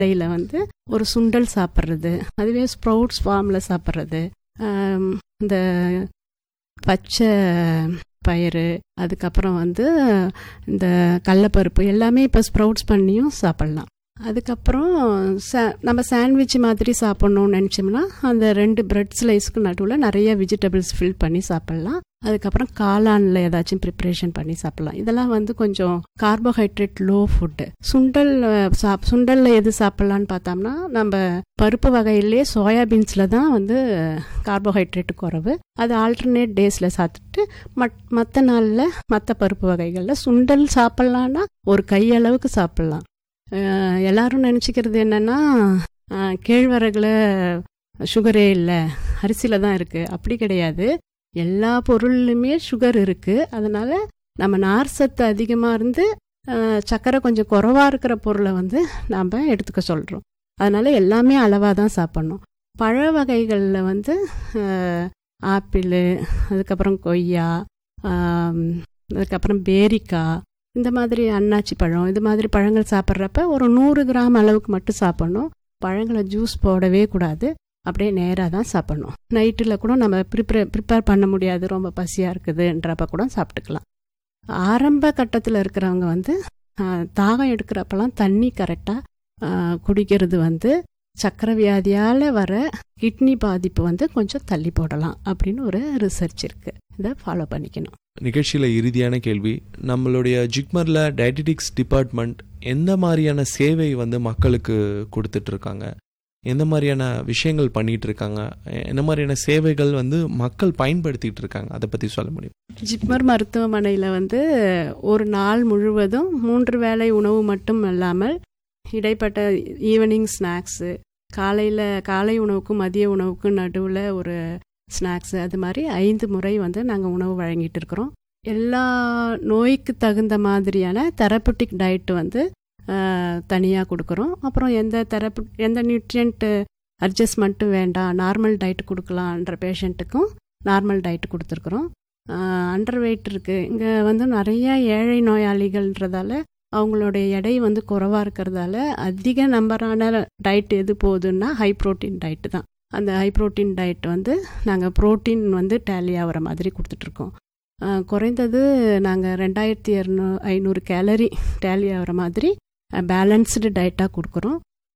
இடையில வந்து ஒரு சுண்டல் சாப்பிட்றது அதுவே ஸ்ப்ரவுட்ஸ் ஃபார்மில் சாப்பிட்றது இந்த பச்சை பயிறு அதுக்கப்புறம் வந்து இந்த கடலப்பருப்பு எல்லாமே இப்போ ஸ்ப்ரவுட்ஸ் பண்ணியும் சாப்பிட்லாம் அதுக்கப்புறம் சா நம்ம சாண்ட்விச் மாதிரி சாப்பிட்ணுன்னு நினச்சோம்னா அந்த ரெண்டு பிரெட் ஸ்லைஸ்க்கு நடுவில் நிறைய வெஜிடபிள்ஸ் ஃபில் பண்ணி சாப்பிட்லாம் அதுக்கப்புறம் காளானில் ஏதாச்சும் ப்ரிப்ரேஷன் பண்ணி சாப்பிட்லாம் இதெல்லாம் வந்து கொஞ்சம் கார்போஹைட்ரேட் லோ ஃபுட்டு சுண்டல் சாப் சுண்டலில் எது சாப்பிட்லான்னு பார்த்தோம்னா நம்ம பருப்பு வகையிலே சோயாபீன்ஸில் தான் வந்து கார்போஹைட்ரேட்டு குறைவு அது ஆல்டர்னேட் டேஸில் சாப்பிட்டுட்டு மட் மற்ற நாளில் மற்ற பருப்பு வகைகளில் சுண்டல் சாப்பிட்லான்னா ஒரு கையளவுக்கு சாப்பிட்லாம் எல்லாரும் நினச்சிக்கிறது என்னென்னா கேழ்வரகுல சுகரே இல்லை அரிசியில் தான் இருக்குது அப்படி கிடையாது எல்லா பொருள்லையுமே சுகர் இருக்குது அதனால் நம்ம நார் சத்து அதிகமாக இருந்து சர்க்கரை கொஞ்சம் குறவாக இருக்கிற பொருளை வந்து நாம் எடுத்துக்க சொல்கிறோம் அதனால் எல்லாமே அளவாக தான் சாப்பிட்ணும் பழ வகைகளில் வந்து ஆப்பிள் அதுக்கப்புறம் கொய்யா அதுக்கப்புறம் பேரிக்காய் இந்த மாதிரி அன்னாச்சி பழம் இது மாதிரி பழங்கள் சாப்பிட்றப்ப ஒரு நூறு கிராம் அளவுக்கு மட்டும் சாப்பிட்ணும் பழங்களை ஜூஸ் போடவே கூடாது அப்படியே நேராக தான் சாப்பிட்ணும் நைட்டில் கூட நம்ம ப்ரிப்பேர் ப்ரிப்பேர் பண்ண முடியாது ரொம்ப பசியாக இருக்குதுன்றப்ப கூட சாப்பிட்டுக்கலாம் ஆரம்ப கட்டத்தில் இருக்கிறவங்க வந்து தாகம் எடுக்கிறப்பெல்லாம் தண்ணி கரெக்டாக குடிக்கிறது வந்து சக்கரை வியாதியால் வர கிட்னி பாதிப்பு வந்து கொஞ்சம் தள்ளி போடலாம் அப்படின்னு ஒரு ரிசர்ச் இருக்குது இதை ஃபாலோ பண்ணிக்கணும் நிகழ்ச்சியில் இறுதியான கேள்வி நம்மளுடைய ஜிக்மரில் டயட்டிக்ஸ் டிபார்ட்மெண்ட் எந்த மாதிரியான சேவை வந்து மக்களுக்கு கொடுத்துட்ருக்காங்க எந்த மாதிரியான விஷயங்கள் பண்ணிட்டு இருக்காங்க என்ன மாதிரியான சேவைகள் வந்து மக்கள் பயன்படுத்திட்டு இருக்காங்க அதை பற்றி சொல்ல முடியும் ஜிப்மர் மருத்துவமனையில் வந்து ஒரு நாள் முழுவதும் மூன்று வேளை உணவு மட்டும் இல்லாமல் இடைப்பட்ட ஈவினிங் ஸ்நாக்ஸு காலையில் காலை உணவுக்கும் மதிய உணவுக்கும் நடுவில் ஒரு ஸ்நாக்ஸு அது மாதிரி ஐந்து முறை வந்து நாங்கள் உணவு வழங்கிட்டு இருக்கிறோம் எல்லா நோய்க்கு தகுந்த மாதிரியான தெரப்பட்டிக் டயட்டு வந்து தனியாக கொடுக்குறோம் அப்புறம் எந்த தெரப்பு எந்த நியூட்ரியன்ட்டு அட்ஜஸ்ட்மெண்ட்டும் வேண்டாம் நார்மல் டயட் கொடுக்கலான்ற பேஷண்ட்டுக்கும் நார்மல் டயட் கொடுத்துருக்குறோம் அண்டர் வெயிட் இருக்குது இங்கே வந்து நிறைய ஏழை நோயாளிகள்ன்றதால அவங்களுடைய எடை வந்து குறவாக இருக்கிறதால அதிக நம்பரான டயட் எது போகுதுன்னா ஹை ப்ரோட்டீன் டயட்டு தான் அந்த ஹை ப்ரோட்டீன் டயட் வந்து நாங்கள் ப்ரோட்டீன் வந்து டேலி ஆகிற மாதிரி கொடுத்துட்ருக்கோம் குறைந்தது நாங்கள் ரெண்டாயிரத்தி இரநூ ஐநூறு கேலரி டேலி ஆகிற மாதிரி பேலன்ஸ்டு டயட்டாக கொடுக்குறோம்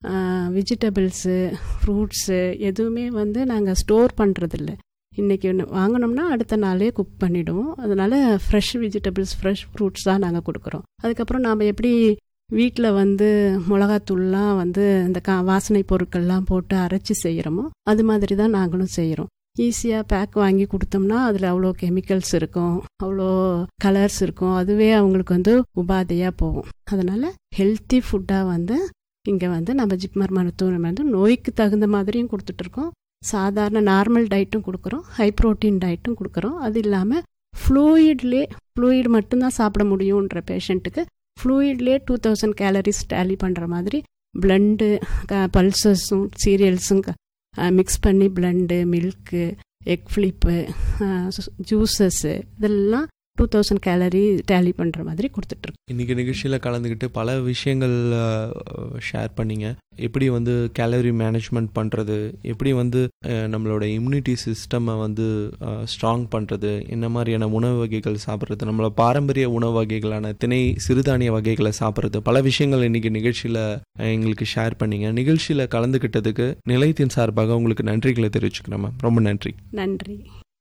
வெஜிடபிள்ஸு ஃப்ரூட்ஸு எதுவுமே வந்து நாங்கள் ஸ்டோர் பண்ணுறதில்ல இன்றைக்கி வாங்கினோம்னா அடுத்த நாளே குக் பண்ணிவிடுவோம் அதனால் ஃப்ரெஷ் வெஜிடபிள்ஸ் ஃப்ரெஷ் ஃப்ரூட்ஸ் தான் நாங்கள் கொடுக்குறோம் அதுக்கப்புறம் நாம் எப்படி வீட்டில் வந்து மிளகாத்தூள்லாம் வந்து இந்த கா வாசனை பொருட்கள்லாம் போட்டு அரைச்சி செய்கிறோமோ அது மாதிரி தான் நாங்களும் செய்கிறோம் ஈஸியாக பேக் வாங்கி கொடுத்தோம்னா அதில் அவ்வளோ கெமிக்கல்ஸ் இருக்கும் அவ்வளோ கலர்ஸ் இருக்கும் அதுவே அவங்களுக்கு வந்து உபாதையாக போகும் அதனால் ஹெல்த்தி ஃபுட்டாக வந்து இங்கே வந்து நம்ம ஜிப்மர் மருத்துவமனை வந்து நோய்க்கு தகுந்த மாதிரியும் கொடுத்துட்ருக்கோம் சாதாரண நார்மல் டயட்டும் கொடுக்குறோம் ஹை ப்ரோட்டீன் டயட்டும் கொடுக்குறோம் அது இல்லாமல் ஃப்ளூயிட்லே ஃப்ளூயிட் மட்டும்தான் சாப்பிட முடியுன்ற பேஷண்ட்டுக்கு ஃப்ளூயிட்லேயே டூ தௌசண்ட் கேலரிஸ் டேலி பண்ணுற மாதிரி பிளண்டு பல்சஸும் சீரியல்ஸும் மிக்ஸ் பண்ணி blend milk egg flip juices இதெல்லாம் டூ தௌசண்ட் கேலரி டேலி பண்ணுற மாதிரி கொடுத்துட்ருக்கோம் இன்றைக்கி நிகழ்ச்சியில் கலந்துக்கிட்டு பல விஷயங்கள் ஷேர் பண்ணிங்க எப்படி வந்து கேலரி மேனேஜ்மெண்ட் பண்ணுறது எப்படி வந்து நம்மளோட இம்யூனிட்டி சிஸ்டம்மை வந்து ஸ்ட்ராங் பண்ணுறது என்ன மாதிரியான உணவு வகைகள் சாப்பிட்றது நம்மளோட பாரம்பரிய உணவு வகைகளான திணை சிறுதானிய வகைகளை சாப்பிட்றது பல விஷயங்கள் இன்றைக்கி நிகழ்ச்சியில் எங்களுக்கு ஷேர் பண்ணிங்க நிகழ்ச்சியில் கலந்துக்கிட்டதுக்கு நிலையத்தின் சார்பாக உங்களுக்கு நன்றிகளை தெரிவிச்சுக்கிறேன் மேம் ரொம்ப நன்றி நன்றி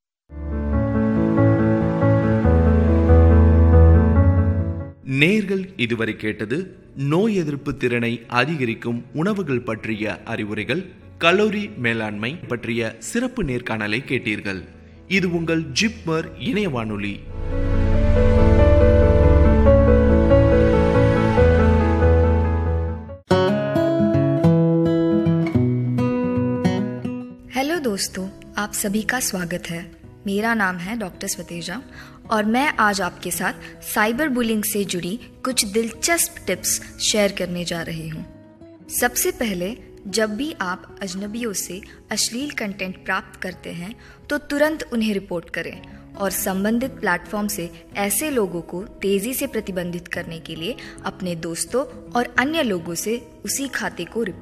நேர்கள் இதுவரை கேட்டது நோய் எதிர்ப்பு திறனை அதிகரிக்கும் உணவுகள் பற்றிய அறிவுரைகள் கலோரி மேலாண்மை பற்றிய சிறப்பு நேர்காணலை கேட்டீர்கள் இது உங்கள் ஜிப்மர் இணைய வானொலி हेलो दोस्तों आप सभी का स्वागत है मेरा नाम है डॉक्टर स्वतेजा और मैं आज आपके साथ साइबर बुलिंग से जुड़ी कुछ दिलचस्प टिप्स शेयर करने जा रही हूँ सबसे पहले जब भी आप अजनबियों से अश्लील कंटेंट प्राप्त करते हैं तो तुरंत उन्हें रिपोर्ट करें और संबंधित प्लेटफॉर्म से ऐसे लोगों को तेजी से प्रतिबंधित करने के लिए अपने दोस्तों और अन्य लोगों से उसी खाते को